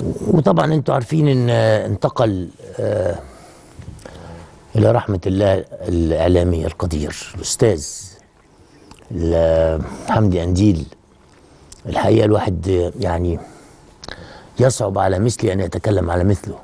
وطبعا انتوا عارفين ان انتقل آه الى رحمه الله الاعلامي القدير الاستاذ حمدي انديل الحقيقه الواحد يعني يصعب على مثلي ان يتكلم على مثله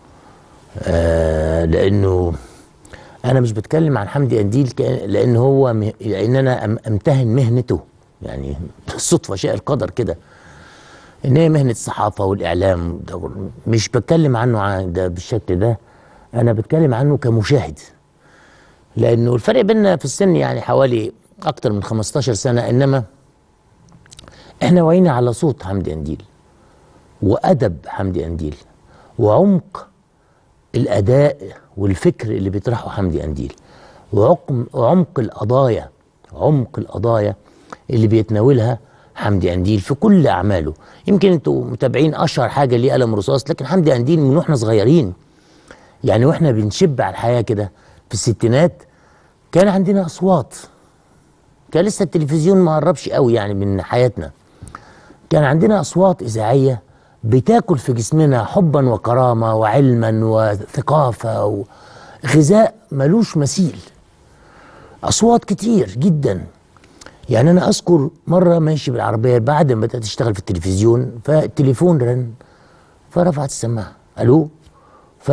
آه لانه انا مش بتكلم عن حمدي انديل لان هو م... لان انا امتهن مهنته يعني الصدفه شاء القدر كده ان هي مهنه الصحافه والاعلام مش بتكلم عنه عن ده بالشكل ده انا بتكلم عنه كمشاهد لانه الفرق بيننا في السن يعني حوالي اكتر من 15 سنه انما احنا وعينا على صوت حمدي انديل وادب حمدي انديل وعمق الاداء والفكر اللي بيطرحه حمدي انديل وعمق القضايا عمق القضايا اللي بيتناولها حمدي انديل في كل اعماله يمكن انتوا متابعين اشهر حاجه ليه قلم رصاص لكن حمدي انديل من واحنا صغيرين يعني واحنا بنشب على الحياه كده في الستينات كان عندنا اصوات كان لسه التلفزيون ما قربش قوي يعني من حياتنا كان عندنا اصوات اذاعيه بتاكل في جسمنا حبا وكرامه وعلما وثقافه وغذاء ملوش مثيل اصوات كتير جدا يعني انا اذكر مره ماشي بالعربيه بعد ما بدات اشتغل في التلفزيون فالتليفون رن فرفعت السماعه الو ف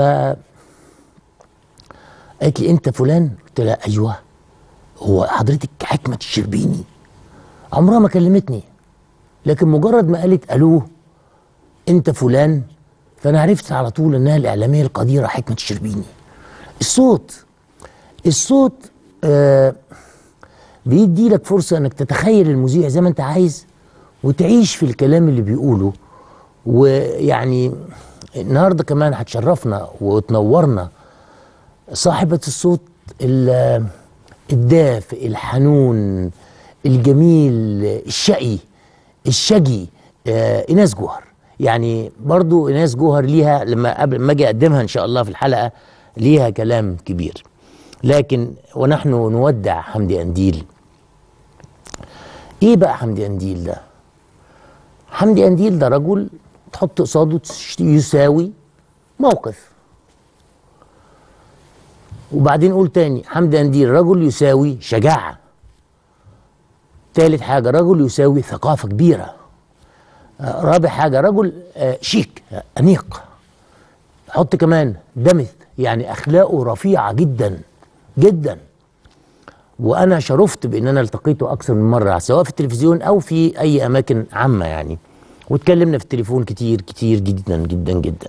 قالت لي انت فلان قلت لها ايوه هو حضرتك حكمه الشربيني عمرها ما كلمتني لكن مجرد ما قالت الو انت فلان فانا عرفت على طول انها الاعلاميه القديره حكمه الشربيني الصوت الصوت آه بيدي لك فرصه انك تتخيل المذيع زي ما انت عايز وتعيش في الكلام اللي بيقوله ويعني النهارده كمان هتشرفنا وتنورنا صاحبه الصوت الدافئ الحنون الجميل الشقي الشجي آه ايناس جوهر يعني برضو ايناس جوهر ليها لما قبل ما اجي اقدمها ان شاء الله في الحلقه ليها كلام كبير لكن ونحن نودع حمدي انديل ايه بقى حمدي انديل ده حمدي انديل ده رجل تحط قصاده يساوي موقف وبعدين قول تاني حمدي انديل رجل يساوي شجاعه تالت حاجه رجل يساوي ثقافه كبيره رابع حاجه رجل شيك انيق حط كمان دمث يعني اخلاقه رفيعه جدا جدا وانا شرفت بان انا التقيته اكثر من مره سواء في التلفزيون او في اي اماكن عامه يعني واتكلمنا في التليفون كتير كتير جدا جدا جدا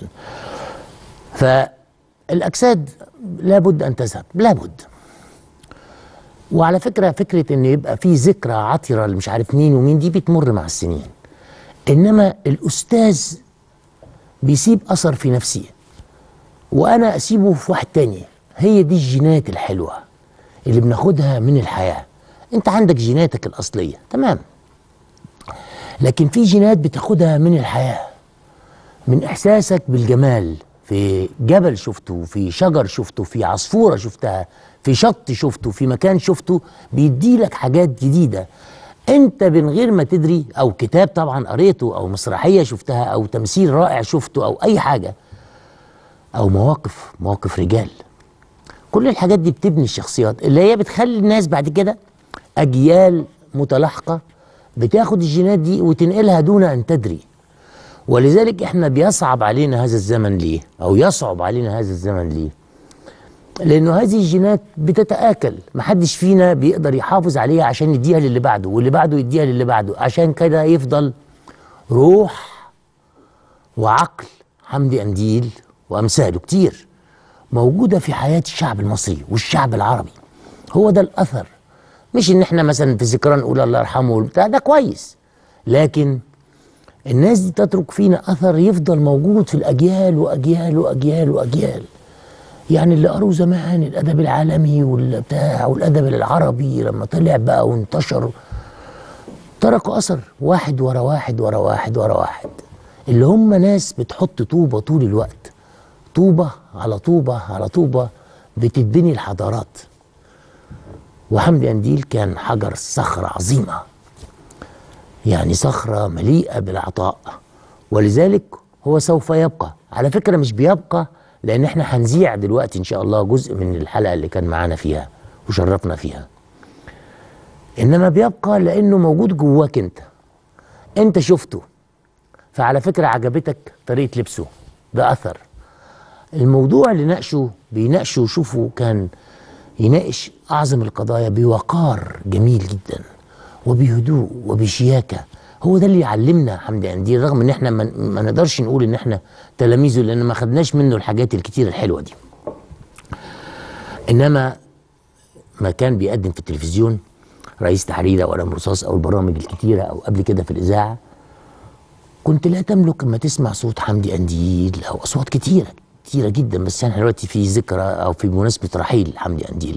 فالاجساد لابد ان تذهب لابد وعلى فكره فكره ان يبقى في ذكرى عطره مش عارف مين ومين دي بتمر مع السنين انما الاستاذ بيسيب اثر في نفسي وانا اسيبه في واحد تاني هي دي الجينات الحلوه اللي بناخدها من الحياه انت عندك جيناتك الاصليه تمام لكن في جينات بتاخدها من الحياه من احساسك بالجمال في جبل شفته في شجر شفته في عصفوره شفتها في شط شفته في مكان شفته بيدي لك حاجات جديده انت من غير ما تدري او كتاب طبعا قريته او مسرحيه شفتها او تمثيل رائع شفته او اي حاجه او مواقف مواقف رجال كل الحاجات دي بتبني الشخصيات اللي هي بتخلي الناس بعد كده اجيال متلاحقه بتاخد الجينات دي وتنقلها دون ان تدري ولذلك احنا بيصعب علينا هذا الزمن ليه او يصعب علينا هذا الزمن ليه لانه هذه الجينات بتتاكل محدش فينا بيقدر يحافظ عليها عشان يديها للي بعده واللي بعده يديها للي بعده عشان كده يفضل روح وعقل حمدي انديل وامثاله كتير موجوده في حياه الشعب المصري والشعب العربي هو ده الاثر مش ان احنا مثلا في ذكرى نقول الله يرحمه والبتاع ده كويس لكن الناس دي تترك فينا اثر يفضل موجود في الاجيال واجيال واجيال واجيال يعني اللي قروا زمان الادب العالمي والبتاع والادب العربي لما طلع بقى وانتشر تركوا اثر واحد ورا واحد ورا واحد ورا واحد اللي هم ناس بتحط طوبه طول الوقت طوبه على طوبه على طوبه بتتبني الحضارات وحمدي انديل كان حجر صخره عظيمه يعني صخره مليئه بالعطاء ولذلك هو سوف يبقى على فكره مش بيبقى لان احنا هنذيع دلوقتي ان شاء الله جزء من الحلقه اللي كان معانا فيها وشرفنا فيها انما بيبقى لانه موجود جواك انت انت شفته فعلى فكره عجبتك طريقه لبسه ده اثر الموضوع اللي ناقشه بيناقشه شوفوا كان يناقش اعظم القضايا بوقار جميل جدا وبهدوء وبشياكه هو ده اللي يعلمنا حمدي انديل رغم ان احنا ما ما نقدرش نقول ان احنا تلاميذه لان ما خدناش منه الحاجات الكتير الحلوه دي انما ما كان بيقدم في التلفزيون رئيس تحرير او قلم رصاص او البرامج الكتيره او قبل كده في الاذاعه كنت لا تملك اما تسمع صوت حمدي انديل او اصوات كتيره كتيره جدا بس احنا دلوقتي في ذكرى او في مناسبه رحيل حمدي انديل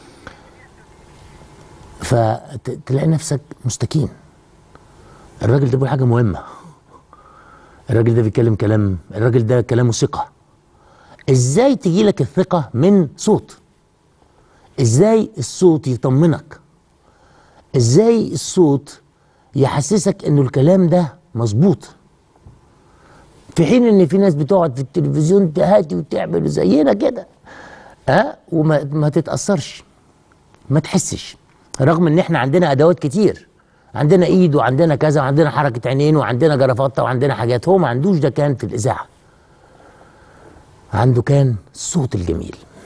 فتلاقي نفسك مستكين الراجل ده بيقول حاجه مهمه الراجل ده بيتكلم كلام الراجل ده كلامه ثقه ازاي تجي لك الثقه من صوت ازاي الصوت يطمنك ازاي الصوت يحسسك انه الكلام ده مظبوط في حين ان في ناس بتقعد في التلفزيون تهاتي وتعمل زينا كده ها وما ما تتاثرش ما تحسش رغم ان احنا عندنا ادوات كتير عندنا ايد وعندنا كذا وعندنا حركه عينين وعندنا جرافطه وعندنا حاجات هو ما عندوش ده كان في الاذاعه عنده كان الصوت الجميل